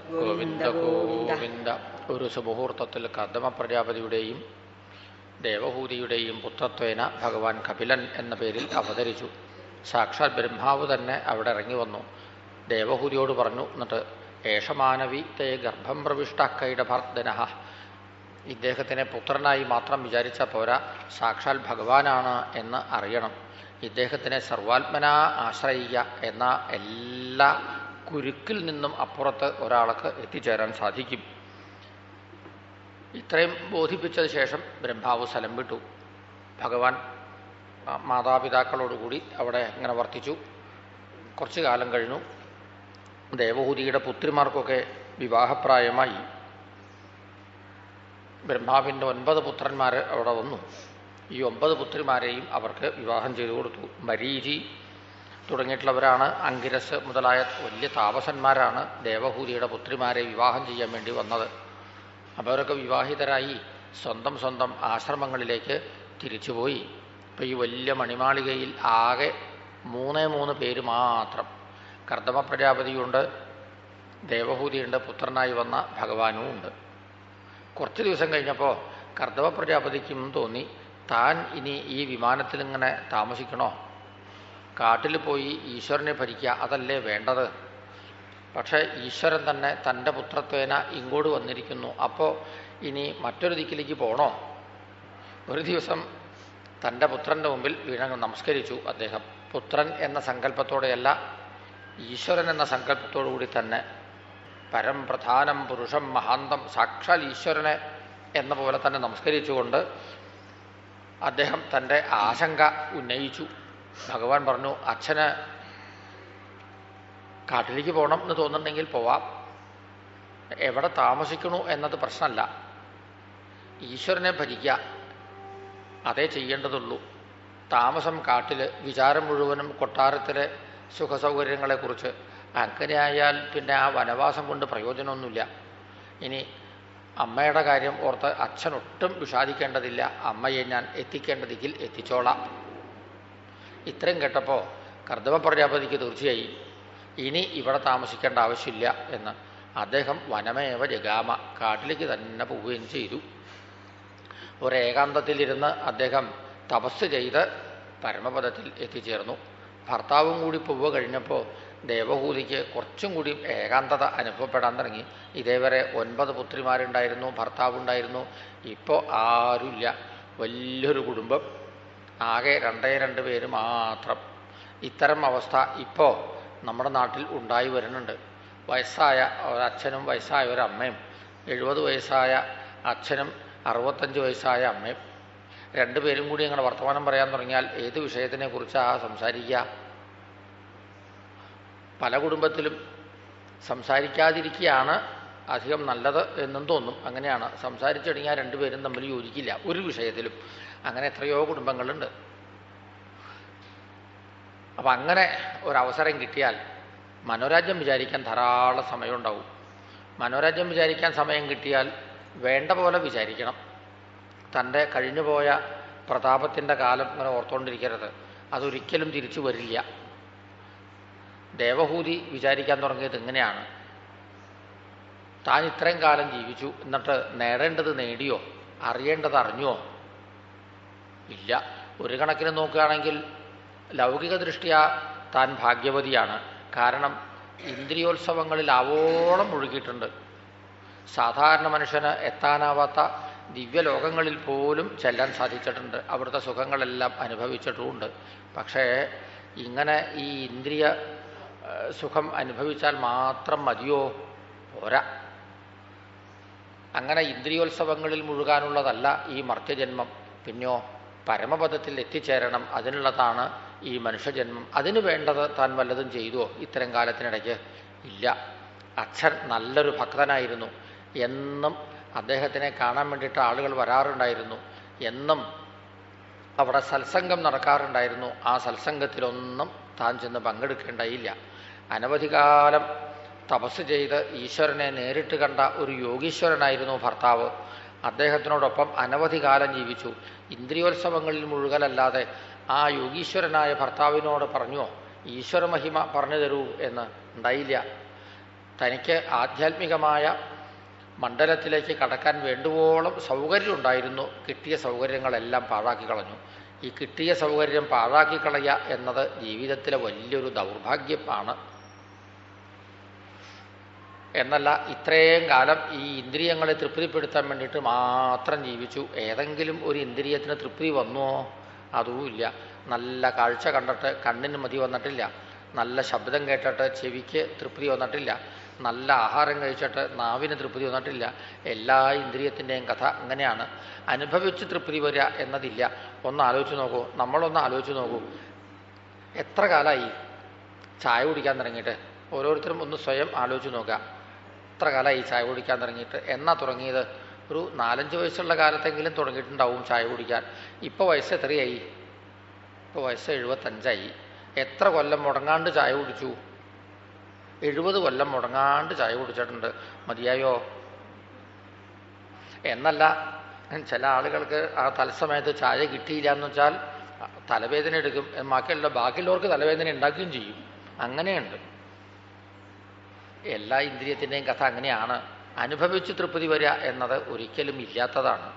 ഗോവിന്ദ ഗോവിന്ദ ഒരു സുമുഹൂർത്തത്തിൽ കർദമ പ്രജാപതിയുടെയും ദേവഹൂതിയുടെയും പുത്രത്വേന ഭഗവാൻ കപിലൻ എന്ന പേരിൽ അവതരിച്ചു സാക്ഷാൽ ബ്രഹ്മാവ് തന്നെ അവിടെ ഇറങ്ങി വന്നു ദേവഹൂതിയോട് പറഞ്ഞു എന്നിട്ട് ഏഷമാനവി തേ ഗർഭം പ്രവിഷ്ട കൈഡഭർദ്ധന ഇദ്ദേഹത്തിനെ പുത്രനായി മാത്രം വിചാരിച്ച പോരാ സാക്ഷാൽ ഭഗവാനാണ് എന്ന് അറിയണം ഇദ്ദേഹത്തിനെ സർവാത്മനാ ആശ്രയിക്കുക എന്ന എല്ലാ കുരുക്കിൽ നിന്നും അപ്പുറത്ത് ഒരാൾക്ക് എത്തിച്ചേരാൻ സാധിക്കും ഇത്രയും ബോധിപ്പിച്ചത് ശേഷം ബ്രഹ്മാവ് സ്ഥലം വിട്ടു ഭഗവാൻ ആ, മാതാപിതാക്കളോടുകൂടി അവിടെ ഇങ്ങനെ വർത്തിച്ചു കുറച്ചു കാലം കഴിഞ്ഞു ദേവഹൂതിയുടെ പുത്രിമാർക്കൊക്കെ വിവാഹപ്രായമായി ബ്രഹ്മാവിൻ്റെ ഒൻപത് പുത്രന്മാർ അവിടെ വന്നു ഈ ഒമ്പത് പുത്രിമാരെയും അവർക്ക് വിവാഹം ചെയ്തു കൊടുത്തു മരീചി തുടങ്ങിയിട്ടുള്ളവരാണ് അങ്കിരസ് മുതലായ വലിയ താപസന്മാരാണ് ദേവഹൂതിയുടെ പുത്രിമാരെ വിവാഹം ചെയ്യാൻ വേണ്ടി വന്നത് അപ്പോൾ അവരൊക്കെ വിവാഹിതരായി സ്വന്തം സ്വന്തം ആശ്രമങ്ങളിലേക്ക് തിരിച്ചുപോയി ഇപ്പോൾ ഈ വലിയ മണിമാളികയിൽ ആകെ മൂന്നേ മൂന്ന് പേര് മാത്രം കർദമ പ്രജാപതിയുണ്ട് ദേവഹൂതിയുണ്ട് പുത്രനായി വന്ന ഭഗവാനും ഉണ്ട് കുറച്ച് ദിവസം കഴിഞ്ഞപ്പോൾ കർദവ പ്രജാപതിക്കും തോന്നി താൻ ഇനി ഈ വിമാനത്തിൽ ഇങ്ങനെ താമസിക്കണോ കാട്ടിൽ പോയി ഈശ്വരനെ ഭരിക്കുക അതല്ലേ വേണ്ടത് പക്ഷേ ഈശ്വരൻ തന്നെ തൻ്റെ പുത്രത്വേന ഇങ്ങോട്ട് വന്നിരിക്കുന്നു അപ്പോൾ ഇനി മറ്റൊരു ദിക്കിലേക്ക് പോകണോ ഒരു ദിവസം തൻ്റെ പുത്രൻ്റെ മുമ്പിൽ വീണങ്ങ് നമസ്കരിച്ചു അദ്ദേഹം പുത്രൻ എന്ന സങ്കല്പത്തോടെയല്ല ഈശ്വരൻ എന്ന സങ്കല്പത്തോടു കൂടി തന്നെ പരം പ്രധാനം പുരുഷം മഹാന്തം സാക്ഷാൽ ഈശ്വരനെ എന്ന പോലെ തന്നെ നമസ്കരിച്ചുകൊണ്ട് അദ്ദേഹം തൻ്റെ ആശങ്ക ഉന്നയിച്ചു ഭഗവാൻ പറഞ്ഞു അച്ഛന് കാട്ടിലേക്ക് പോകണം എന്ന് തോന്നുന്നുണ്ടെങ്കിൽ പോവാം എവിടെ താമസിക്കണു എന്നത് പ്രശ്നമല്ല ഈശ്വരനെ ഭരിക്കുക അതേ ചെയ്യേണ്ടതുള്ളൂ താമസം കാട്ടിൽ വിചാരം മുഴുവനും കൊട്ടാരത്തിലെ സുഖസൗകര്യങ്ങളെക്കുറിച്ച് അങ്ങനെയായാൽ പിന്നെ ആ വനവാസം കൊണ്ട് പ്രയോജനമൊന്നുമില്ല ഇനി അമ്മയുടെ കാര്യം ഓർത്ത് അച്ഛൻ ഒട്ടും വിഷാദിക്കേണ്ടതില്ല അമ്മയെ ഞാൻ എത്തിക്കേണ്ടതിൽ എത്തിച്ചോളാം ഇത്രയും കേട്ടപ്പോൾ കർദമ പ്രജാപതിക്ക് തീർച്ചയായി ഇനി ഇവിടെ താമസിക്കേണ്ട ആവശ്യമില്ല എന്ന് അദ്ദേഹം വനമേവ ജഗാമ കാട്ടിലേക്ക് തന്നെ പോവുകയും ചെയ്തു ഒരേകാന്തത്തിലിരുന്ന് അദ്ദേഹം തപസ് ചെയ്ത് പരമപദത്തിൽ എത്തിച്ചേർന്നു ഭർത്താവും കൂടി പോവുക കഴിഞ്ഞപ്പോൾ ദേവഹൂതിക്ക് കുറച്ചും കൂടി ഏകാന്തത അനുഭവപ്പെടാൻ തുടങ്ങി ഇതേവരെ ഒൻപത് പുത്രിമാരുണ്ടായിരുന്നു ഭർത്താവുണ്ടായിരുന്നു ഇപ്പോൾ ആരുമില്ല വലിയൊരു കുടുംബം ആകെ രണ്ടേ രണ്ട് പേര് മാത്രം ഇത്തരം അവസ്ഥ ഇപ്പോൾ നമ്മുടെ നാട്ടിൽ ഉണ്ടായി വരുന്നുണ്ട് വയസ്സായ ഒരച്ഛനും വയസ്സായ ഒരമ്മയും എഴുപത് വയസ്സായ അച്ഛനും അറുപത്തഞ്ച് വയസ്സായ അമ്മയും രണ്ടുപേരും കൂടി അങ്ങനെ വർത്തമാനം പറയാൻ തുടങ്ങിയാൽ ഏത് വിഷയത്തിനെ കുറിച്ചാണ് സംസാരിക്കുക പല കുടുംബത്തിലും സംസാരിക്കാതിരിക്കുകയാണ് അധികം നല്ലത് എന്നും തോന്നും അങ്ങനെയാണ് സംസാരിച്ചു തുടങ്ങിയാൽ രണ്ടുപേരും തമ്മിൽ യോജിക്കില്ല ഒരു വിഷയത്തിലും അങ്ങനെ എത്രയോ കുടുംബങ്ങളുണ്ട് അപ്പം അങ്ങനെ ഒരവസരം കിട്ടിയാൽ മനോരാജ്യം വിചാരിക്കാൻ ധാരാളം സമയമുണ്ടാവും മനോരാജ്യം വിചാരിക്കാൻ സമയം കിട്ടിയാൽ വേണ്ട പോലെ വിചാരിക്കണം തൻ്റെ കഴിഞ്ഞുപോയ പ്രതാപത്തിൻ്റെ കാലം ഇങ്ങനെ ഓർത്തുകൊണ്ടിരിക്കരുത് അതൊരിക്കലും തിരിച്ചു വരില്ല ദേവഹൂതി വിചാരിക്കാൻ തുടങ്ങിയത് ഇങ്ങനെയാണ് താൻ ഇത്രയും കാലം ജീവിച്ചു എന്നിട്ട് നേടേണ്ടത് നേടിയോ അറിയേണ്ടത് അറിഞ്ഞോ ഇല്ല ഒരു കണക്കിന് നോക്കുകയാണെങ്കിൽ ലൗകിക ദൃഷ്ടിയാ താൻ ഭാഗ്യവതിയാണ് കാരണം ഇന്ദ്രിയോത്സവങ്ങളിൽ ആവോളം മുഴുകിയിട്ടുണ്ട് സാധാരണ മനുഷ്യന് എത്താനാവാത്ത ദിവ്യലോകങ്ങളിൽ പോലും ചെല്ലാൻ സാധിച്ചിട്ടുണ്ട് അവിടുത്തെ സുഖങ്ങളെല്ലാം അനുഭവിച്ചിട്ടുമുണ്ട് പക്ഷേ ഇങ്ങനെ ഈ ഇന്ദ്രിയ ഏഹ്, സുഖം അനുഭവിച്ചാൽ മാത്രം മതിയോ പോരാ അങ്ങനെ ഇന്ദ്രിയോത്സവങ്ങളിൽ മുഴുകാനുള്ളതല്ല ഈ മർത്യജന്മം പിന്നെയോ പരമപദത്തിൽ എത്തിച്ചേരണം അതിനുള്ളതാണ് ഈ മനുഷ്യജന്മം അതിന് വേണ്ടത് താൻ വല്ലതും ചെയ്തുവോ ഇത്തരം കാലത്തിനിടയ്ക്ക് ഇല്ല അച്ഛൻ നല്ലൊരു ഭക്തനായിരുന്നു എന്നും അദ്ദേഹത്തിനെ കാണാൻ വേണ്ടിയിട്ട് ആളുകൾ വരാറുണ്ടായിരുന്നു എന്നും അവിടെ സത്സംഗം നടക്കാറുണ്ടായിരുന്നു ആ സത്സംഗത്തിലൊന്നും താൻ ചെന്ന് പങ്കെടുക്കേണ്ടയില്ല അനവധി കാലം തപസ് ചെയ്ത് ഈശ്വരനെ നേരിട്ട് കണ്ട ഒരു യോഗീശ്വരനായിരുന്നു ഭർത്താവ് അദ്ദേഹത്തിനോടൊപ്പം അനവധി കാലം ജീവിച്ചു ഇന്ദ്രിയോത്സവങ്ങളിൽ മുഴുകലല്ലാതെ ആ യോഗീശ്വരനായ ഭർത്താവിനോട് പറഞ്ഞോ ഈശ്വരമഹിമ പറഞ്ഞു തരൂ എന്ന് ഉണ്ടായില്ല തനിക്ക് ആധ്യാത്മികമായ മണ്ഡലത്തിലേക്ക് കടക്കാൻ വേണ്ടുവോളം സൗകര്യം ഉണ്ടായിരുന്നു കിട്ടിയ സൗകര്യങ്ങളെല്ലാം പാഴാക്കി കളഞ്ഞു ഈ കിട്ടിയ സൗകര്യം പാഴാക്കി കളയുക എന്നത് ജീവിതത്തിലെ വലിയൊരു ദൗർഭാഗ്യമാണ് എന്നല്ല ഇത്രയും കാലം ഈ ഇന്ദ്രിയങ്ങളെ തൃപ്തിപ്പെടുത്താൻ വേണ്ടിയിട്ട് മാത്രം ജീവിച്ചു ഏതെങ്കിലും ഒരു ഇന്ദ്രിയത്തിന് തൃപ്തി വന്നുവോ അതുമില്ല നല്ല കാഴ്ച കണ്ടിട്ട് കണ്ണിന് മതി വന്നിട്ടില്ല നല്ല ശബ്ദം കേട്ടിട്ട് ചെവിക്ക് തൃപ്തി വന്നിട്ടില്ല നല്ല ആഹാരം കഴിച്ചിട്ട് നാവിന് തൃപ്തി വന്നിട്ടില്ല എല്ലാ ഇന്ദ്രിയത്തിൻ്റെയും കഥ അങ്ങനെയാണ് അനുഭവിച്ച് തൃപ്തി വരിക എന്നതില്ല ഒന്ന് ആലോചിച്ച് നോക്കൂ നമ്മളൊന്ന് ആലോചിച്ച് നോക്കൂ എത്ര കാലമായി ചായ കുടിക്കാൻ തുടങ്ങിയിട്ട് ഓരോരുത്തരും ഒന്ന് സ്വയം ആലോചിച്ച് നോക്കുക എത്ര കാലമായി ചായ കുടിക്കാൻ തുടങ്ങിയിട്ട് എന്നാ തുടങ്ങിയത് ഒരു നാലഞ്ച് വയസ്സുള്ള കാലത്തെങ്കിലും തുടങ്ങിയിട്ടുണ്ടാവും ചായ കുടിക്കാൻ ഇപ്പോൾ വയസ്സ് എത്രയായി ഇപ്പോൾ വയസ്സ് എഴുപത്തഞ്ചായി എത്ര കൊല്ലം മുടങ്ങാണ്ട് ചായ കുടിച്ചു എഴുപത് കൊല്ലം മുടങ്ങാണ്ട് ചായ കുടിച്ചിട്ടുണ്ട് മതിയായോ എന്നല്ല ചില ആളുകൾക്ക് ആ തത്സമയത്ത് ചായ കിട്ടിയില്ല എന്ന് വെച്ചാൽ തലവേദന എടുക്കും ബാക്കിയുള്ള ബാക്കിയുള്ളവർക്ക് തലവേദന ഉണ്ടാക്കുകയും ചെയ്യും അങ്ങനെയുണ്ട് എല്ലാ ഇന്ദ്രിയത്തിൻ്റെയും കഥ അങ്ങനെയാണ് അനുഭവിച്ച് തൃപ്തി വരിക എന്നത് ഒരിക്കലും ഇല്ലാത്തതാണ്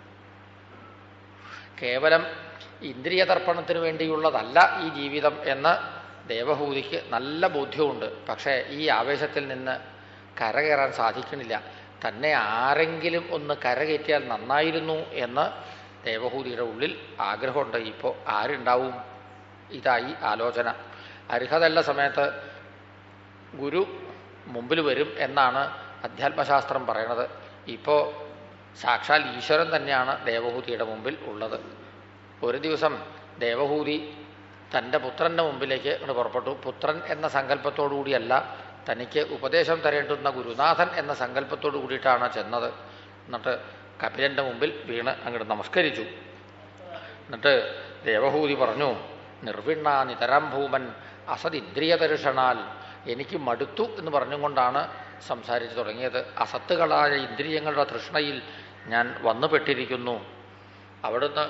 കേവലം ഇന്ദ്രിയ തർപ്പണത്തിന് വേണ്ടിയുള്ളതല്ല ഈ ജീവിതം എന്ന് ദേവഹൂതിക്ക് നല്ല ബോധ്യമുണ്ട് പക്ഷേ ഈ ആവേശത്തിൽ നിന്ന് കരകയറാൻ സാധിക്കണില്ല തന്നെ ആരെങ്കിലും ഒന്ന് കരകയറ്റിയാൽ നന്നായിരുന്നു എന്ന് ദേവഹൂതിയുടെ ഉള്ളിൽ ആഗ്രഹമുണ്ട് ഇപ്പോൾ ആരുണ്ടാവും ഇതായി ആലോചന അർഹതയുള്ള സമയത്ത് ഗുരു മുമ്പിൽ വരും എന്നാണ് അധ്യാത്മശാസ്ത്രം പറയണത് ഇപ്പോൾ സാക്ഷാൽ ഈശ്വരൻ തന്നെയാണ് ദേവഹൂതിയുടെ മുമ്പിൽ ഉള്ളത് ഒരു ദിവസം ദേവഹൂതി തൻ്റെ പുത്രൻ്റെ മുമ്പിലേക്ക് ഇങ്ങോട്ട് പുറപ്പെട്ടു പുത്രൻ എന്ന സങ്കല്പത്തോടുകൂടിയല്ല തനിക്ക് ഉപദേശം തരേണ്ടുന്ന ഗുരുനാഥൻ എന്ന സങ്കല്പത്തോടു കൂടിയിട്ടാണ് ചെന്നത് എന്നിട്ട് കപിലൻ്റെ മുമ്പിൽ വീണ് അങ്ങോട്ട് നമസ്കരിച്ചു എന്നിട്ട് ദേവഹൂതി പറഞ്ഞു നിർവിണ്ണ നിതരം ഭൂമൻ അസദിന്ദ്രിയദർശനാൽ എനിക്ക് മടുത്തു എന്ന് പറഞ്ഞുകൊണ്ടാണ് സംസാരിച്ചു തുടങ്ങിയത് അസത്തുകളായ ഇന്ദ്രിയങ്ങളുടെ തൃഷ്ണയിൽ ഞാൻ വന്നുപെട്ടിരിക്കുന്നു അവിടുന്ന്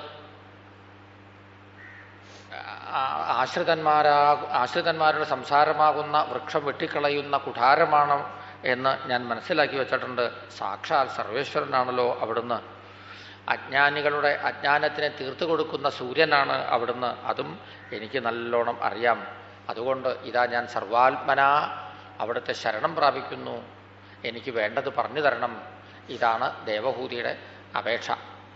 ആശ്രിതന്മാരാ ആശ്രിതന്മാരുടെ സംസാരമാകുന്ന വൃക്ഷം വെട്ടിക്കളയുന്ന കുഠാരമാണ് എന്ന് ഞാൻ മനസ്സിലാക്കി വെച്ചിട്ടുണ്ട് സാക്ഷാൽ സർവേശ്വരനാണല്ലോ അവിടുന്ന് അജ്ഞാനികളുടെ അജ്ഞാനത്തിനെ തീർത്തു കൊടുക്കുന്ന സൂര്യനാണ് അവിടുന്ന് അതും എനിക്ക് നല്ലോണം അറിയാം അതുകൊണ്ട് ഇതാ ഞാൻ സർവാത്മന അവിടുത്തെ ശരണം പ്രാപിക്കുന്നു എനിക്ക് വേണ്ടത് പറഞ്ഞു തരണം ഇതാണ് ദേവഹൂതിയുടെ അപേക്ഷ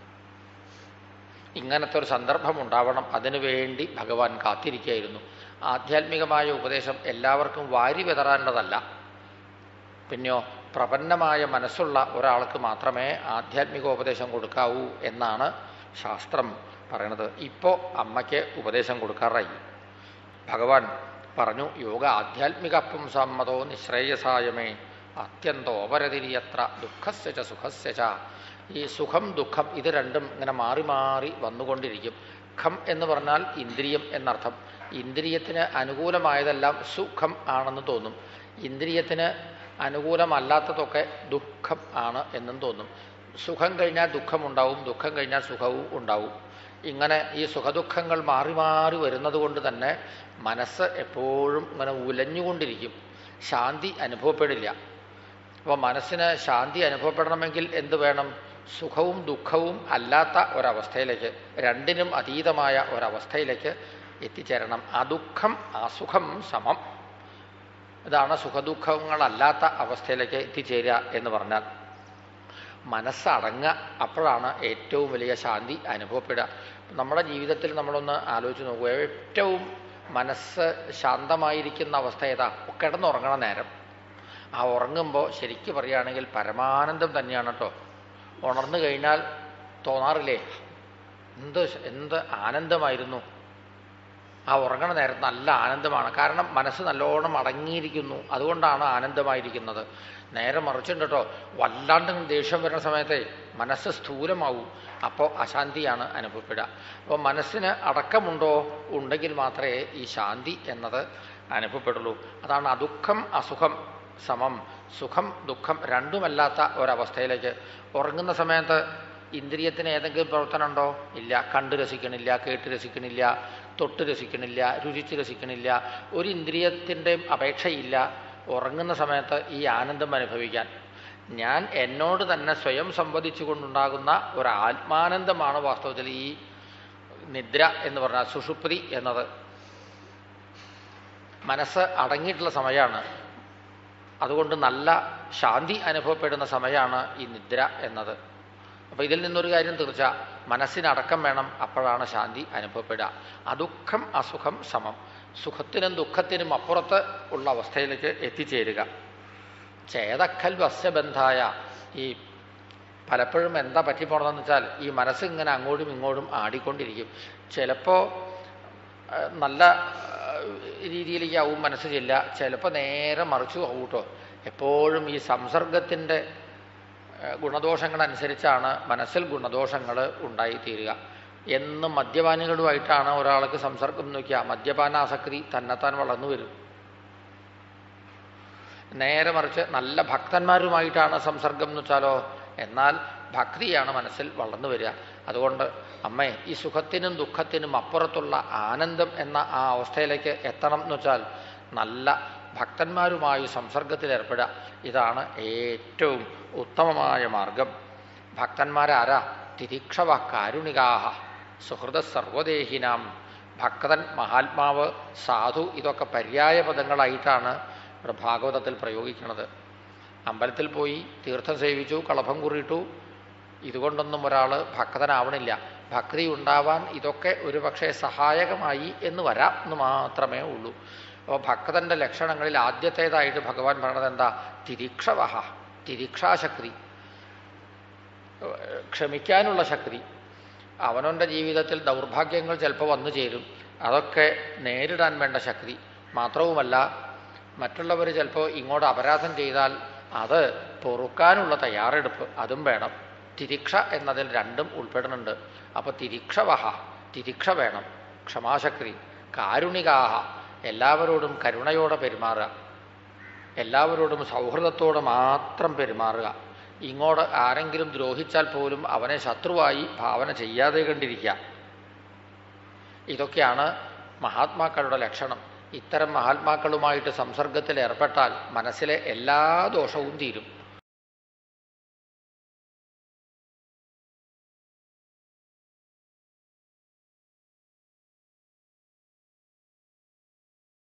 ഇങ്ങനത്തെ ഒരു സന്ദർഭം ഉണ്ടാവണം അതിനുവേണ്ടി ഭഗവാൻ കാത്തിരിക്കുകയായിരുന്നു ആധ്യാത്മികമായ ഉപദേശം എല്ലാവർക്കും വാരി വിതറാനുള്ളതല്ല പിന്നെയോ പ്രപന്നമായ മനസ്സുള്ള ഒരാൾക്ക് മാത്രമേ ആധ്യാത്മിക ഉപദേശം കൊടുക്കാവൂ എന്നാണ് ശാസ്ത്രം പറയണത് ഇപ്പോൾ അമ്മയ്ക്ക് ഉപദേശം കൊടുക്കാറായി ഭഗവാൻ പറഞ്ഞു യോഗ ആധ്യാത്മിക പുംസമ്മതോ നിശ്രേയസായമേ അത്യന്തോപരതിരിയത്ര ദുഃഖസ്യ ച സുഖസ്യ ച ഈ സുഖം ദുഃഖം ഇത് രണ്ടും ഇങ്ങനെ മാറി മാറി വന്നുകൊണ്ടിരിക്കും ഖം എന്ന് പറഞ്ഞാൽ ഇന്ദ്രിയം എന്നർത്ഥം ഇന്ദ്രിയത്തിന് അനുകൂലമായതെല്ലാം സുഖം ആണെന്ന് തോന്നും ഇന്ദ്രിയത്തിന് അനുകൂലമല്ലാത്തതൊക്കെ ദുഃഖം ആണ് എന്നും തോന്നും സുഖം കഴിഞ്ഞാൽ ദുഃഖമുണ്ടാവും ദുഃഖം കഴിഞ്ഞാൽ സുഖവും ഉണ്ടാവും ഇങ്ങനെ ഈ സുഖദുഃഖങ്ങൾ മാറി മാറി വരുന്നത് കൊണ്ട് തന്നെ മനസ്സ് എപ്പോഴും ഇങ്ങനെ ഉലഞ്ഞുകൊണ്ടിരിക്കും ശാന്തി അനുഭവപ്പെടില്ല അപ്പോൾ മനസ്സിന് ശാന്തി അനുഭവപ്പെടണമെങ്കിൽ എന്ത് വേണം സുഖവും ദുഃഖവും അല്ലാത്ത ഒരവസ്ഥയിലേക്ക് രണ്ടിനും അതീതമായ ഒരവസ്ഥയിലേക്ക് എത്തിച്ചേരണം അദുഃഖം അസുഖം സമം ഇതാണ് സുഖദുഃഖങ്ങളല്ലാത്ത അവസ്ഥയിലേക്ക് എത്തിച്ചേരുക എന്ന് പറഞ്ഞാൽ മനസ്സടങ്ങുക അപ്പോഴാണ് ഏറ്റവും വലിയ ശാന്തി അനുഭവപ്പെടുക നമ്മുടെ ജീവിതത്തിൽ നമ്മളൊന്ന് ആലോചിച്ച് നോക്കുക ഏറ്റവും മനസ്സ് ശാന്തമായിരിക്കുന്ന അവസ്ഥ ഏതാ കിടന്നുറങ്ങണ നേരം ആ ഉറങ്ങുമ്പോൾ ശരിക്ക് പറയുകയാണെങ്കിൽ പരമാനന്ദം തന്നെയാണ് കേട്ടോ ഉണർന്നു കഴിഞ്ഞാൽ തോന്നാറില്ലേ എന്ത് എന്ത് ആനന്ദമായിരുന്നു ആ ഉറങ്ങണ നേരത്ത് നല്ല ആനന്ദമാണ് കാരണം മനസ്സ് നല്ലോണം അടങ്ങിയിരിക്കുന്നു അതുകൊണ്ടാണ് ആനന്ദമായിരിക്കുന്നത് നേരെ മറിച്ചുണ്ട് കേട്ടോ വല്ലാണ്ട് ദേഷ്യം വരുന്ന സമയത്തെ മനസ്സ് സ്ഥൂലമാവും അപ്പോൾ അശാന്തിയാണ് അനുഭവപ്പെടുക അപ്പോൾ മനസ്സിന് അടക്കമുണ്ടോ ഉണ്ടെങ്കിൽ മാത്രമേ ഈ ശാന്തി എന്നത് അനുഭവപ്പെടുള്ളൂ അതാണ് അദുഃഖം അസുഖം സമം സുഖം ദുഃഖം രണ്ടുമല്ലാത്ത ഒരവസ്ഥയിലേക്ക് ഉറങ്ങുന്ന സമയത്ത് ഇന്ദ്രിയത്തിന് ഏതെങ്കിലും പ്രവർത്തനം ഉണ്ടോ ഇല്ല കണ്ട് രസിക്കണില്ല കേട്ട് രസിക്കണില്ല തൊട്ട് രസിക്കണില്ല രുചിച്ച് രസിക്കണില്ല ഒരു ഇന്ദ്രിയത്തിൻ്റെയും അപേക്ഷയില്ല ഉറങ്ങുന്ന സമയത്ത് ഈ ആനന്ദം അനുഭവിക്കാൻ ഞാൻ എന്നോട് തന്നെ സ്വയം സംവദിച്ചുകൊണ്ടുണ്ടാകുന്ന ഒരു ആത്മാനന്ദമാണ് വാസ്തവത്തിൽ ഈ നിദ്ര എന്ന് പറഞ്ഞാൽ സുഷുപ്തി എന്നത് മനസ്സ് അടങ്ങിയിട്ടുള്ള സമയമാണ് അതുകൊണ്ട് നല്ല ശാന്തി അനുഭവപ്പെടുന്ന സമയമാണ് ഈ നിദ്ര എന്നത് അപ്പോൾ ഇതിൽ നിന്നൊരു കാര്യം തീർച്ച മനസ്സിനടക്കം വേണം അപ്പോഴാണ് ശാന്തി അനുഭവപ്പെടുക അദുഃഖം അസുഖം സമം സുഖത്തിനും ദുഃഖത്തിനും അപ്പുറത്ത് ഉള്ള അവസ്ഥയിലേക്ക് എത്തിച്ചേരുക ചേതക്കൽ വസ്യബന്ധായ ഈ പലപ്പോഴും എന്താ പറ്റിപ്പോണതെന്ന് വെച്ചാൽ ഈ മനസ്സ് ഇങ്ങനെ അങ്ങോട്ടും ഇങ്ങോട്ടും ആടിക്കൊണ്ടിരിക്കും ചിലപ്പോൾ നല്ല രീതിയിലേക്ക് ആവും മനസ്സ് ചെല്ല ചിലപ്പോൾ നേരെ മറിച്ചു ആവും കേട്ടോ എപ്പോഴും ഈ സംസർഗത്തിൻ്റെ ഗുണദോഷങ്ങളനുസരിച്ചാണ് മനസ്സിൽ ഗുണദോഷങ്ങൾ ഉണ്ടായിത്തീരുക എന്നും മദ്യപാനികളുമായിട്ടാണ് ഒരാൾക്ക് സംസർഗം നോക്കിയാൽ മദ്യപാനാസക്തി തന്നെത്താൻ വളർന്നു വരും നേരെ മറിച്ച് നല്ല ഭക്തന്മാരുമായിട്ടാണ് സംസർഗം എന്ന് വെച്ചാലോ എന്നാൽ ഭക്തിയാണ് മനസ്സിൽ വളർന്നു വരിക അതുകൊണ്ട് അമ്മേ ഈ സുഖത്തിനും ദുഃഖത്തിനും അപ്പുറത്തുള്ള ആനന്ദം എന്ന ആ അവസ്ഥയിലേക്ക് എത്തണം എന്ന് വെച്ചാൽ നല്ല ഭക്തന്മാരുമായി സംസർഗത്തിൽ ഏർപ്പെടുക ഇതാണ് ഏറ്റവും ഉത്തമമായ മാർഗം ഭക്തന്മാരാരാ തിരീക്ഷവ കാരുണികാഹ സുഹൃത സർവദേഹിനാം ഭക്തൻ മഹാത്മാവ് സാധു ഇതൊക്കെ പര്യായ പദങ്ങളായിട്ടാണ് ഇവിടെ ഭാഗവതത്തിൽ പ്രയോഗിക്കുന്നത് അമ്പലത്തിൽ പോയി തീർത്ഥം സേവിച്ചു കളഭം കുറിയിട്ടു ഇതുകൊണ്ടൊന്നും ഒരാൾ ഭക്തനാവണില്ല ഭക്തി ഉണ്ടാവാൻ ഇതൊക്കെ ഒരു പക്ഷേ സഹായകമായി എന്ന് വരാം എന്ന് മാത്രമേ ഉള്ളൂ അപ്പോൾ ഭക്തന്റെ ലക്ഷണങ്ങളിൽ ആദ്യത്തേതായിട്ട് ഭഗവാൻ പറഞ്ഞത് എന്താ തിരീക്ഷവഹ തിരീക്ഷാശക്തി ക്ഷമിക്കാനുള്ള ശക്തി അവനവൻ്റെ ജീവിതത്തിൽ ദൗർഭാഗ്യങ്ങൾ ചിലപ്പോൾ വന്നു ചേരും അതൊക്കെ നേരിടാൻ വേണ്ട ശക്തി മാത്രവുമല്ല മറ്റുള്ളവർ ചിലപ്പോൾ ഇങ്ങോട്ട് അപരാധം ചെയ്താൽ അത് പൊറുക്കാനുള്ള തയ്യാറെടുപ്പ് അതും വേണം തിരിക്ഷ എന്നതിൽ രണ്ടും ഉൾപ്പെടുന്നുണ്ട് അപ്പോൾ തിരിക്ഷവഹ തിരിക്ഷ വേണം ക്ഷമാശക്തി കാരുണികാഹ എല്ലാവരോടും കരുണയോടെ പെരുമാറുക എല്ലാവരോടും സൗഹൃദത്തോടെ മാത്രം പെരുമാറുക ഇങ്ങോട്ട് ആരെങ്കിലും ദ്രോഹിച്ചാൽ പോലും അവനെ ശത്രുവായി ഭാവന ചെയ്യാതെ കണ്ടിരിക്കുക ഇതൊക്കെയാണ് മഹാത്മാക്കളുടെ ലക്ഷണം ഇത്തരം മഹാത്മാക്കളുമായിട്ട് സംസർഗത്തിൽ ഏർപ്പെട്ടാൽ മനസ്സിലെ എല്ലാ ദോഷവും തീരും